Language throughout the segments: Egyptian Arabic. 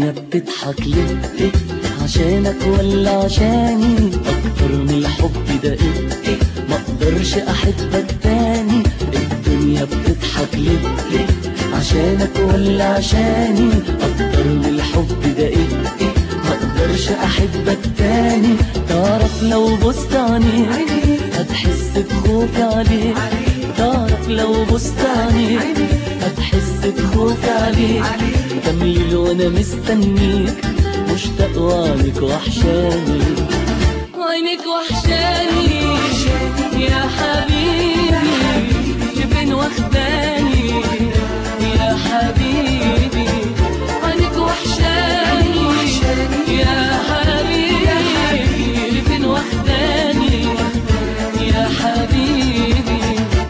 الدنيا بتضحك ليه ليه عشانك ولا عشاني اكتر من الحب ده ايه ايه ما اقدرش احبك تاني الدنيا بتضحك ليه ليه عشانك ولا عشاني اكتر من الحب ده ايه ايه ما اقدرش احبك تاني تعرف لو بصت عليك هتحس بخوفي عليك تعرف لو بصت عليك هتحس بخوفي عليك كمل وانا مستنيك مشتاق وعينك وحشاني عينك وحشاني يا حبيبي فين واخداني يا حبيبي عينك وحشاني يا حبيبي فين واخداني يا حبيبي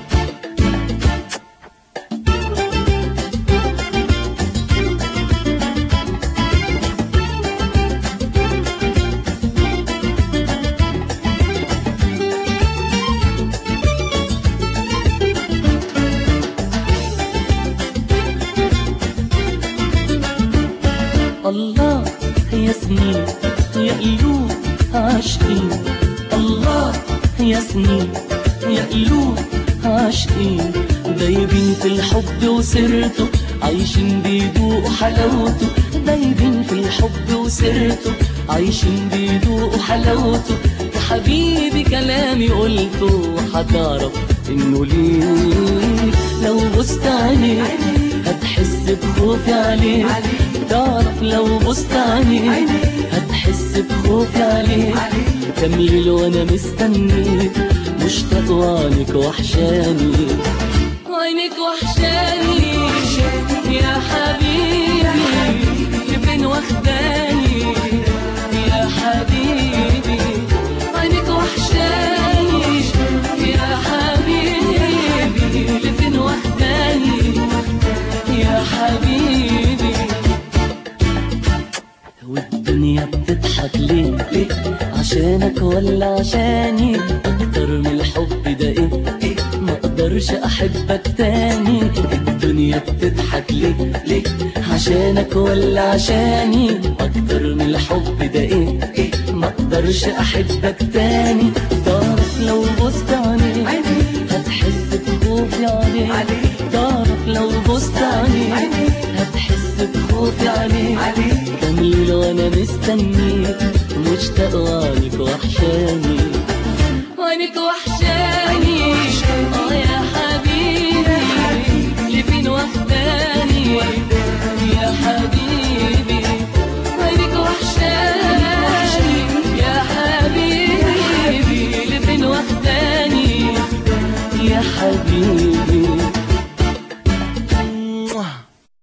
الله يا سنين يا قلوب عاشقين الله يا سنين يا قلوب عاشقين دايبين في الحب وسرته عايشين بيدوقوا حلاوته دايبين في الحب وسرته عايشين بيدوقوا حلاوته يا حبيبي كلامي قلته هتعرف انه ليك لو بصت عليه هتحس بخوفي عليه تعرف لو بصت عليه هتحس بخوفي عليه كمل وانا مستنيك مشتاق وعنك وحشاني عينك وحشاني يا حبيبي فين واخداني يا حبيبي عينك وحشاني يا حبيبي فين واخداني يا حبيبي والدنيا بتضحك ليه ليه عشانك ولا عشاني اكتر من الحب ده ايه ايه ما اقدرش احبك تاني الدنيا بتضحك ليه ليه عشانك ولا عشاني اكتر من الحب ده ايه ايه ما اقدرش احبك تاني تعرف لو بصت عليه هتحس بخوفي عليه تعرف لو بصت عليه هتحس بخوفي عليه كمل وانا مستنيك مشتاق وعنك وحشاني عينك وحشاني اه يا حبيبي اللي فين واخداني يا حبيبي عينك وحشاني يا حبيبي اللي فين واخداني يا حبيبي